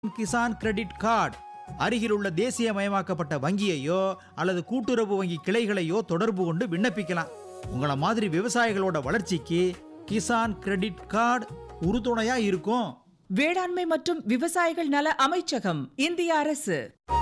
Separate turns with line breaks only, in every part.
Kisan credit card அருகில் உள்ள தேசியமயமாக்கப்பட்ட வங்கியையோ அல்லது கூட்டுறவு வங்கி கிளைகளையோ தொடர்பு கொண்டு விண்ணப்பிக்கலாம் உங்கள மாதிரி விவசாயிகளோட வளர்ச்சிக்கு கிசான் கிரெடிட் கார்டு உறுதுணையா இருக்கும்
வேளாண்மை மற்றும் விவசாயிகள் நல அமைச்சகம் இந்திய அரசு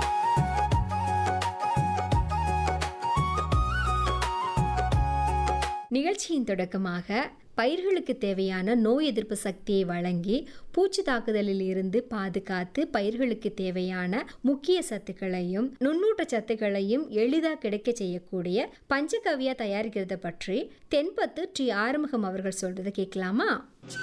நிகழ்ச்சியின் தொடக்கமாக பயிர்களுக்கு தேவையான நோய் எதிர்ப்பு சக்தியை வழங்கி பூச்சி தாக்குதலில் இருந்து பாதுகாத்து பயிர்களுக்கு தேவையான முக்கிய சத்துக்களையும் நுண்ணூட்ட சத்துக்களையும் எளிதாக கிடைக்க செய்யக்கூடிய பஞ்சகவ்யா தயாரிக்கிறத பற்றி தென்பத்து டி ஆறுமுகம் அவர்கள் சொல்றதை கேட்கலாமா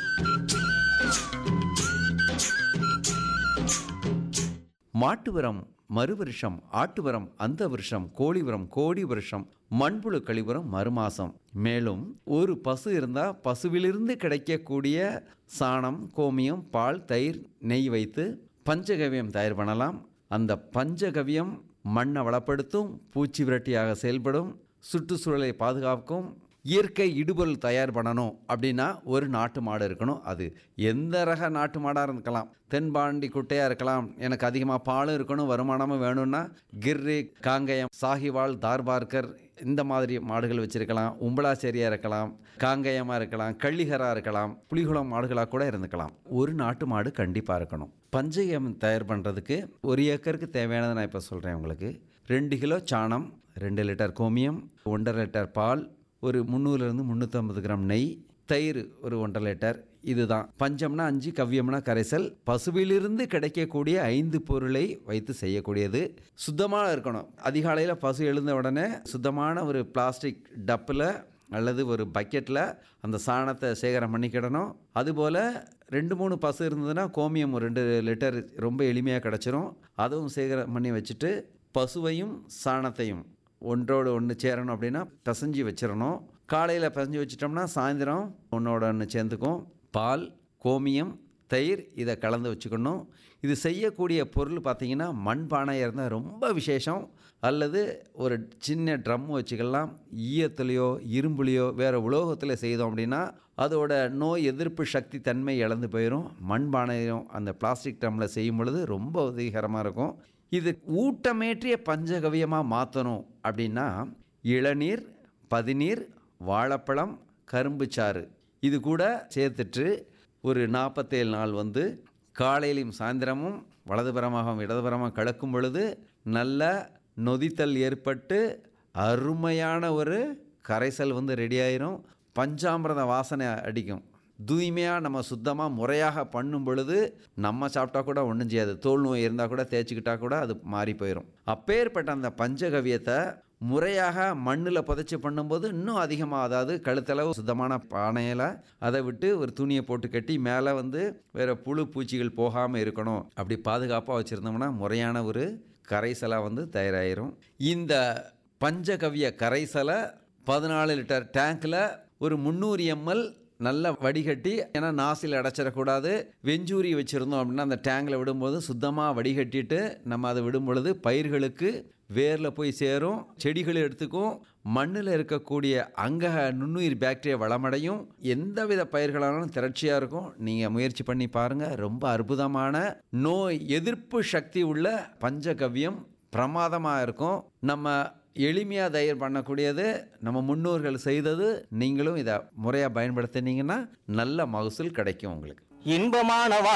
மாட்டு உரம் மறு வருஷம் ஆட்டு உரம் அந்த வருஷம் கோழி உரம் கோடி வருஷம் மண்புழு கழிவுரம் மறுமாசம் மேலும் ஒரு பசு இருந்தால் பசுவிலிருந்து கிடைக்கக்கூடிய சாணம் கோமியம் பால் தயிர் நெய் வைத்து பஞ்சகவியம் தயார் பண்ணலாம் அந்த பஞ்சகவியம் மண்ணை வளப்படுத்தும் பூச்சி விரட்டியாக செயல்படும் சுற்றுச்சூழலை பாதுகாக்கும் இயற்கை இடுபொருள் தயார் பண்ணணும் அப்படின்னா ஒரு நாட்டு மாடு இருக்கணும் அது எந்த ரக நாட்டு மாடாக இருக்கலாம் தென்பாண்டி குட்டையாக இருக்கலாம் எனக்கு அதிகமாக பாலும் இருக்கணும் வருமானமும் வேணும்னா கிர்ரி காங்கயம் சாகிவால் தார்பார்க்கர் இந்த மாதிரி மாடுகள் வச்சுருக்கலாம் உம்பளாச்சேரியாக இருக்கலாம் காங்கயமாக இருக்கலாம் கள்ளிகராக இருக்கலாம் புலிகுளம் மாடுகளாக கூட இருந்துக்கலாம் ஒரு நாட்டு மாடு கண்டிப்பாக இருக்கணும் பஞ்சகம் தயார் பண்ணுறதுக்கு ஒரு ஏக்கருக்கு தேவையானதை நான் இப்போ சொல்கிறேன் உங்களுக்கு ரெண்டு கிலோ சாணம் ரெண்டு லிட்டர் கோமியம் ஒன்றரை லிட்டர் பால் ஒரு முந்நூறுலேருந்து முந்நூற்றம்பது கிராம் நெய் தயிர் ஒரு ஒன்றரை லிட்டர் இதுதான் பஞ்சம்னா அஞ்சு கவ்யம்னா கரைசல் பசுவிலிருந்து கிடைக்கக்கூடிய ஐந்து பொருளை வைத்து செய்யக்கூடியது சுத்தமாக இருக்கணும் அதிகாலையில் பசு எழுந்த உடனே சுத்தமான ஒரு பிளாஸ்டிக் டப்பில் அல்லது ஒரு பக்கெட்டில் அந்த சாணத்தை சேகரம் பண்ணிக்கிடணும் அதுபோல் ரெண்டு மூணு பசு இருந்ததுன்னா கோமியம் ஒரு ரெண்டு லிட்டர் ரொம்ப எளிமையாக கிடச்சிரும் அதுவும் சேகரம் பண்ணி வச்சுட்டு பசுவையும் சாணத்தையும் ஒன்றோடு ஒன்று சேரணும் அப்படின்னா பிசைஞ்சு வச்சிடணும் காலையில் பிசைஞ்சு வச்சிட்டோம்னா சாயந்தரம் ஒன்றோட ஒன்று சேர்ந்துக்கும் பால் கோமியம் தயிர் இதை கலந்து வச்சுக்கணும் இது செய்யக்கூடிய பொருள் பார்த்திங்கன்னா மண்பானையாக இருந்தால் ரொம்ப விசேஷம் அல்லது ஒரு சின்ன ட்ரம் வச்சுக்கலாம் ஈயத்துலேயோ இரும்புலையோ வேறு உலோகத்தில் செய்தோம் அப்படின்னா அதோட நோய் எதிர்ப்பு சக்தி தன்மை இழந்து போயிடும் மண்பானையும் அந்த பிளாஸ்டிக் ட்ரம்மில் செய்யும் பொழுது ரொம்ப உதவிகரமாக இருக்கும் இது ஊட்டமேற்றிய பஞ்சகவியமாக மாற்றணும் அப்படின்னா இளநீர் பதிநீர் வாழைப்பழம் கரும்புச்சாறு இது கூட சேர்த்துட்டு ஒரு நாற்பத்தேழு நாள் வந்து காலையிலையும் சாயந்தரமும் வலதுபுறமாகவும் இடதுபுறமாக கலக்கும் பொழுது நல்ல நொதித்தல் ஏற்பட்டு அருமையான ஒரு கரைசல் வந்து ரெடி ஆயிரும் பஞ்சாமிரத வாசனை அடிக்கும் தூய்மையாக நம்ம சுத்தமாக முறையாக பண்ணும் பொழுது நம்ம சாப்பிட்டா கூட ஒன்றும் செய்யாது தோல் நோய் இருந்தால் கூட தேய்ச்சிக்கிட்டா கூட அது மாறி போயிடும் அப்பேற்பட்ட அந்த பஞ்சகவியத்தை முறையாக மண்ணில் புதைச்சி பண்ணும்போது இன்னும் அதிகமாக அதாவது கழுத்தளவு சுத்தமான பானையில் அதை விட்டு ஒரு துணியை போட்டு கட்டி மேலே வந்து வேறு புழு பூச்சிகள் போகாமல் இருக்கணும் அப்படி பாதுகாப்பாக வச்சுருந்தோம்னா முறையான ஒரு கரைசலாக வந்து தயாராகிரும் இந்த பஞ்சகவிய கரைசலை பதினாலு லிட்டர் டேங்க்கில் ஒரு முந்நூறு எம்எல் நல்லா வடிகட்டி ஏன்னா நாசில் அடைச்சிடக்கூடாது வெஞ்சூரி வச்சுருந்தோம் அப்படின்னா அந்த டேங்கில் விடும்போது சுத்தமாக வடிகட்டிட்டு நம்ம அதை விடும் பொழுது பயிர்களுக்கு வேரில் போய் சேரும் செடிகள் எடுத்துக்கும் மண்ணில் இருக்கக்கூடிய அங்க நுண்ணுயிர் பாக்டீரியா வளமடையும் எந்தவித பயிர்களானாலும் திரட்சியாக இருக்கும் நீங்கள் முயற்சி பண்ணி பாருங்கள் ரொம்ப அற்புதமான நோய் எதிர்ப்பு சக்தி உள்ள பஞ்சகவ்யம் பிரமாதமாக இருக்கும் நம்ம எளிமையாக தயார் பண்ணக்கூடியது நம்ம முன்னோர்கள் செய்தது நீங்களும் இதை முறையாக பயன்படுத்தினீங்கன்னா நல்ல மகசூல் கிடைக்கும் உங்களுக்கு
இன்பமான